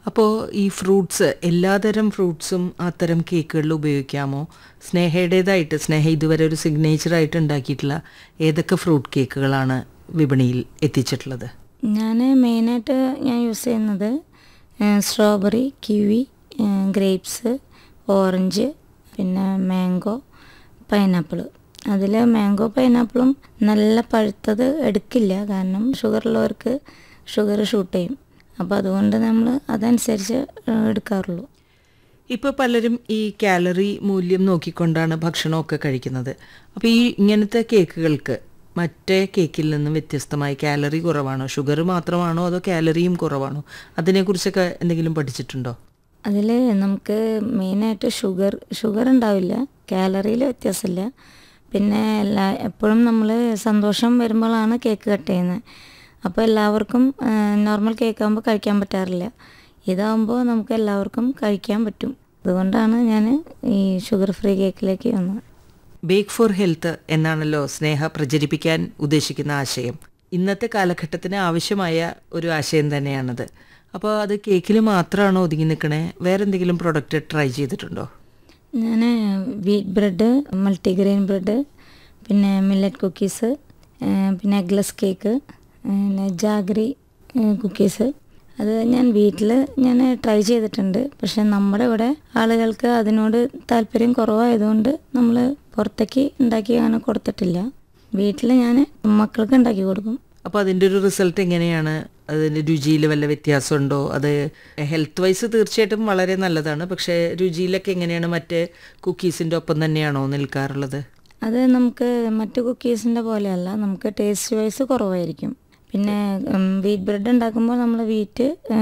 അപ്പോൾ ഈ ഫ്രൂട്ട്സ് എല്ലാതരം ഫ്രൂട്ട്സും അത്തരം കേക്കുകളിൽ ഉപയോഗിക്കാമോ സ്നേഹയുടേതായിട്ട് സ്നേഹ ഇതുവരെ ഒരു സിഗ്നേച്ചറായിട്ട് ഉണ്ടാക്കിയിട്ടുള്ള ഏതൊക്കെ ഫ്രൂട്ട് കേക്കുകളാണ് വിപണിയിൽ എത്തിച്ചിട്ടുള്ളത് ഞാൻ മെയിനായിട്ട് ഞാൻ യൂസ് ചെയ്യുന്നത് സ്ട്രോബെറി കിവി ഗ്രേപ്സ് ഓറഞ്ച് പിന്നെ മാംഗോ പൈനാപ്പിൾ അതിൽ മാംഗോ പൈനാപ്പിളും നല്ല പഴുത്തത് എടുക്കില്ല കാരണം ഷുഗറുള്ളവർക്ക് ഷുഗർ ഷൂട്ട് ചെയ്യും അപ്പോൾ അതുകൊണ്ട് നമ്മൾ അതനുസരിച്ച് എടുക്കാറുള്ളൂ ഇപ്പോൾ പലരും ഈ കാലറി മൂല്യം നോക്കിക്കൊണ്ടാണ് ഭക്ഷണമൊക്കെ കഴിക്കുന്നത് അപ്പോൾ ഈ ഇങ്ങനത്തെ കേക്കുകൾക്ക് മറ്റേ കേക്കിൽ നിന്നും വ്യത്യസ്തമായി കാലറി കുറവാണോ ഷുഗർ മാത്രമാണോ അതോ കാലറിയും കുറവാണോ അതിനെക്കുറിച്ചൊക്കെ എന്തെങ്കിലും പഠിച്ചിട്ടുണ്ടോ അതിൽ നമുക്ക് മെയിനായിട്ട് ഷുഗർ ഷുഗർ ഉണ്ടാവില്ല കാലറിയിൽ വ്യത്യാസമില്ല പിന്നെ എല്ലാ എപ്പോഴും നമ്മൾ സന്തോഷം വരുമ്പോഴാണ് കേക്ക് കട്ട് ചെയ്യുന്നത് അപ്പോൾ എല്ലാവർക്കും നോർമൽ കേക്ക് ആകുമ്പോൾ കഴിക്കാൻ പറ്റാറില്ല ഇതാകുമ്പോൾ നമുക്ക് എല്ലാവർക്കും കഴിക്കാൻ പറ്റും അതുകൊണ്ടാണ് ഞാൻ ഈ ഷുഗർ ഫ്രീ കേക്കിലേക്ക് വന്നത് ബേക്ക് ഫോർ ഹെൽത്ത് എന്നാണല്ലോ സ്നേഹ പ്രചരിപ്പിക്കാൻ ഉദ്ദേശിക്കുന്ന ആശയം ഇന്നത്തെ കാലഘട്ടത്തിന് ആവശ്യമായ ഒരു ആശയം തന്നെയാണത് അപ്പോൾ അത് കേക്കിൽ മാത്രമാണോ ഒതുങ്ങി നിൽക്കണേ വേറെ എന്തെങ്കിലും പ്രൊഡക്റ്റ് ട്രൈ ചെയ്തിട്ടുണ്ടോ ഞാൻ വീറ്റ് ബ്രെഡ് മൾട്ടിഗ്രെയിൻ ബ്രെഡ് പിന്നെ മില്ലറ്റ് കുക്കീസ് പിന്നെ എഗ്ലെസ് കേക്ക് പിന്നെ ജാഗറി കുക്കീസ് അത് ഞാൻ വീട്ടിൽ ഞാൻ ട്രൈ ചെയ്തിട്ടുണ്ട് പക്ഷെ നമ്മുടെ ഇവിടെ ആളുകൾക്ക് അതിനോട് താല്പര്യം കുറവായതുകൊണ്ട് നമ്മൾ പുറത്തേക്ക് ഉണ്ടാക്കി അങ്ങനെ കൊടുത്തിട്ടില്ല വീട്ടിൽ ഞാൻ മക്കൾക്ക് ഉണ്ടാക്കി കൊടുക്കും അപ്പോൾ അതിൻ്റെ ഒരു റിസൾട്ട് എങ്ങനെയാണ് അതിൻ്റെ രുചിയിൽ വല്ല വ്യത്യാസമുണ്ടോ അത് ഹെൽത്ത് വൈസ് തീർച്ചയായിട്ടും വളരെ നല്ലതാണ് പക്ഷേ രുചിയിലൊക്കെ എങ്ങനെയാണ് മറ്റേ കുക്കീസിൻ്റെ ഒപ്പം തന്നെയാണോ നിൽക്കാറുള്ളത് അത് നമുക്ക് മറ്റു കുക്കീസിൻ്റെ പോലെയല്ല നമുക്ക് ടേസ്റ്റ് വൈസ് കുറവായിരിക്കും പിന്നെ വീറ്റ് ബ്രെഡ് ഉണ്ടാക്കുമ്പോൾ നമ്മൾ വീറ്റ്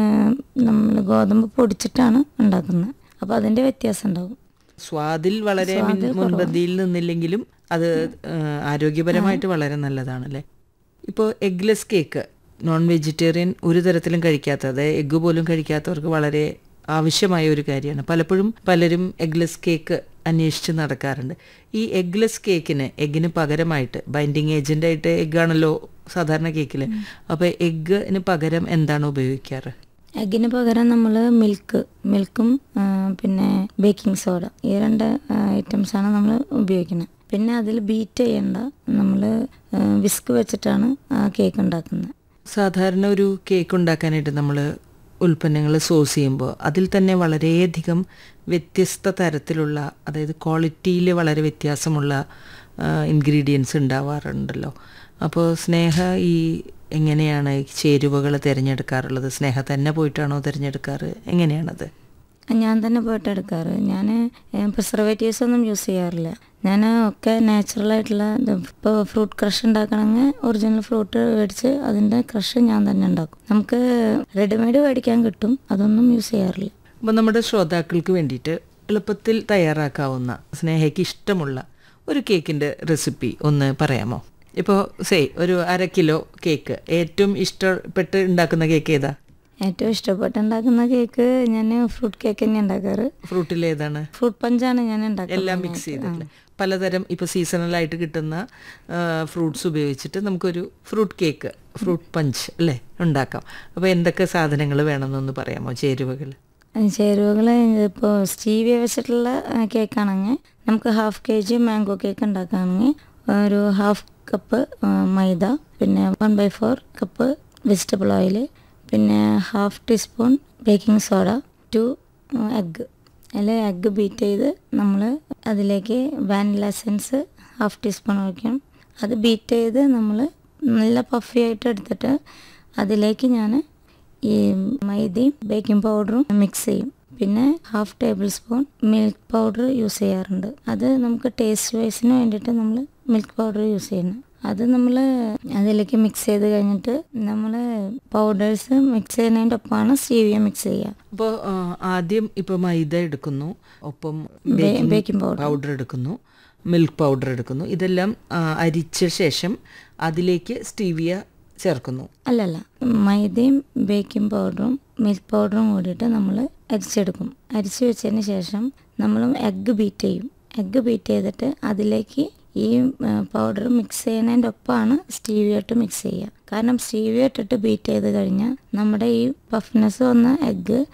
നമ്മൾ ഗോതമ്പ് പൊടിച്ചിട്ടാണ് ഉണ്ടാക്കുന്നത് അപ്പോൾ അതിൻ്റെ വ്യത്യാസം ഉണ്ടാവും സ്വാദിൽ വളരെ മുൻപന്തിയിൽ നിന്നില്ലെങ്കിലും അത് ആരോഗ്യപരമായിട്ട് വളരെ നല്ലതാണല്ലേ ഇപ്പോൾ എഗ്ലെസ് കേക്ക് നോൺ വെജിറ്റേറിയൻ ഒരു തരത്തിലും കഴിക്കാത്തത് എഗ്ഗ് പോലും കഴിക്കാത്തവർക്ക് വളരെ ആവശ്യമായ ഒരു കാര്യമാണ് പലപ്പോഴും പലരും എഗ്ലെസ് കേക്ക് അന്വേഷിച്ച് നടക്കാറുണ്ട് ഈ എഗ്ലെസ് കേക്കിന് എഗ്ഗിന് പകരമായിട്ട് ബൈൻഡിങ് ഏജൻ്റായിട്ട് എഗ്ഗാണല്ലോ സാധാരണ കേക്കിൽ അപ്പോൾ എഗ്ഗിന് പകരം എന്താണ് ഉപയോഗിക്കാറ് എഗ്ഗിന് പകരം നമ്മൾ മിൽക്ക് മിൽക്കും പിന്നെ ബേക്കിംഗ് സോഡ ഈ രണ്ട് ഐറ്റംസാണ് നമ്മൾ ഉപയോഗിക്കുന്നത് പിന്നെ അതിൽ ബീറ്റ് ചെയ്യേണ്ട നമ്മൾ വിസ്ക് വെച്ചിട്ടാണ് ആ കേക്ക് ഉണ്ടാക്കുന്നത് സാധാരണ ഒരു കേക്ക് ഉണ്ടാക്കാനായിട്ട് നമ്മൾ ഉൽപ്പന്നങ്ങൾ സോഴ്സ് ചെയ്യുമ്പോൾ അതിൽ തന്നെ വളരെയധികം വ്യത്യസ്ത തരത്തിലുള്ള അതായത് ക്വാളിറ്റിയിൽ വളരെ വ്യത്യാസമുള്ള ഇൻഗ്രീഡിയൻസ് ഉണ്ടാവാറുണ്ടല്ലോ അപ്പോൾ സ്നേഹ ഈ എങ്ങനെയാണ് ചേരുവകൾ തിരഞ്ഞെടുക്കാറുള്ളത് സ്നേഹ തന്നെ പോയിട്ടാണോ തിരഞ്ഞെടുക്കാറ് എങ്ങനെയാണത് ഞാൻ തന്നെ പോയിട്ട് എടുക്കാറ് ഞാൻ പ്രിസർവേറ്റീവ്സ് ഒന്നും യൂസ് ചെയ്യാറില്ല ഞാൻ ഒക്കെ നാച്ചുറലായിട്ടുള്ള ഇപ്പോൾ ഫ്രൂട്ട് ക്രഷ് ഉണ്ടാക്കണമെങ്കിൽ ഒറിജിനൽ ഫ്രൂട്ട് മേടിച്ച് അതിൻ്റെ ക്രഷ് ഞാൻ തന്നെ ഉണ്ടാക്കും നമുക്ക് റെഡിമെയ്ഡ് മേടിക്കാൻ കിട്ടും അതൊന്നും യൂസ് ചെയ്യാറില്ല അപ്പോൾ നമ്മുടെ ശ്രോതാക്കൾക്ക് വേണ്ടിയിട്ട് എളുപ്പത്തിൽ തയ്യാറാക്കാവുന്ന സ്നേഹയ്ക്ക് ഇഷ്ടമുള്ള ഒരു കേക്കിൻ്റെ റെസിപ്പി ഒന്ന് പറയാമോ ഇപ്പോൾ സേ ഒരു അര കിലോ കേക്ക് ഏറ്റവും ഇഷ്ടപ്പെട്ട് ഉണ്ടാക്കുന്ന കേക്ക് ഏതാ ഏറ്റവും ഇഷ്ടപ്പെട്ട് ഉണ്ടാക്കുന്ന കേക്ക് ഞാൻ ഫ്രൂട്ട് കേക്ക് തന്നെ ഉണ്ടാക്കാറ് ഫ്രൂട്ടിൽ ഏതാണ് ഫ്രൂട്ട് പഞ്ചാണ് ഞാൻ ഉണ്ടാക്കുന്നത് എല്ലാം മിക്സ് ചെയ്തിട്ട് പലതരം ഇപ്പോൾ സീസണലായിട്ട് കിട്ടുന്ന ഫ്രൂട്ട്സ് ഉപയോഗിച്ചിട്ട് നമുക്കൊരു ഫ്രൂട്ട് കേക്ക് ഫ്രൂട്ട് പഞ്ച് അല്ലേ ഉണ്ടാക്കാം അപ്പോൾ എന്തൊക്കെ സാധനങ്ങൾ വേണമെന്നൊന്ന് പറയാമോ ചേരുവകൾ ചേരുവകൾ ഇപ്പോൾ സ്റ്റീവിയ വെച്ചിട്ടുള്ള കേക്കാണെങ്കിൽ നമുക്ക് half K G mango cake ഉണ്ടാക്കുകയാണെങ്കിൽ ഒരു ഹാഫ് കപ്പ് മൈദ പിന്നെ one by four cup vegetable oil പിന്നെ half teaspoon baking soda two egg അതിൽ എഗ്ഗ് ബീറ്റ് ചെയ്ത് നമ്മൾ അതിലേക്ക് വാനില എസൻസ് ഹാഫ് ടീസ്പൂൺ ഒഴിക്കണം അത് ബീറ്റ് ചെയ്ത് നമ്മൾ നല്ല പഫി ആയിട്ട് എടുത്തിട്ട് അതിലേക്ക് ഞാൻ ഈ മൈദയും ബേക്കിംഗ് പൗഡറും മിക്സ് ചെയ്യും പിന്നെ half table spoon milk powder use ചെയ്യാറുണ്ട് അത് നമുക്ക് ടേസ്റ്റ് വൈസിന് വേണ്ടിയിട്ട് നമ്മൾ മിൽക്ക് പൗഡർ യൂസ് ചെയ്യുന്നത് അത് നമ്മൾ അതിലേക്ക് മിക്സ് ചെയ്ത് കഴിഞ്ഞിട്ട് നമ്മൾ പൗഡേഴ്സ് മിക്സ് ചെയ്യുന്നതിൻ്റെ ഒപ്പമാണ് സ്റ്റീവിയ മിക്സ് ചെയ്യുക അപ്പോൾ ആദ്യം ഇപ്പോൾ മൈദ എടുക്കുന്നു ഒപ്പം ബേക്കിംഗ് പൗഡർ പൗഡർ എടുക്കുന്നു മിൽക്ക് പൗഡർ എടുക്കുന്നു ഇതെല്ലാം അരിച്ച ശേഷം അതിലേക്ക് സ്റ്റീവിയ ചേർക്കുന്നു അല്ലല്ല മൈദയും ബേക്കിംഗ് പൗഡറും മിൽക്ക് പൗഡറും കൂടിയിട്ട് നമ്മൾ അരിച്ചെടുക്കും അരിച്ചു വെച്ചതിന് ശേഷം നമ്മൾ എഗ്ഗ് ബീറ്റ് ചെയ്യും എഗ്ഗ് ബീറ്റ് ചെയ്തിട്ട് അതിലേക്ക് ഈ പൗഡർ മിക്സ് ചെയ്യുന്നതിൻ്റെ ഒപ്പമാണ് സ്റ്റീവിയ ഇട്ട് മിക്സ് ചെയ്യുക കാരണം സ്റ്റീവിയ ഇട്ടിട്ട് ബീറ്റ് ചെയ്ത് കഴിഞ്ഞാൽ നമ്മുടെ ഈ പഫ്നെസ് വന്ന എഗ്ഗ്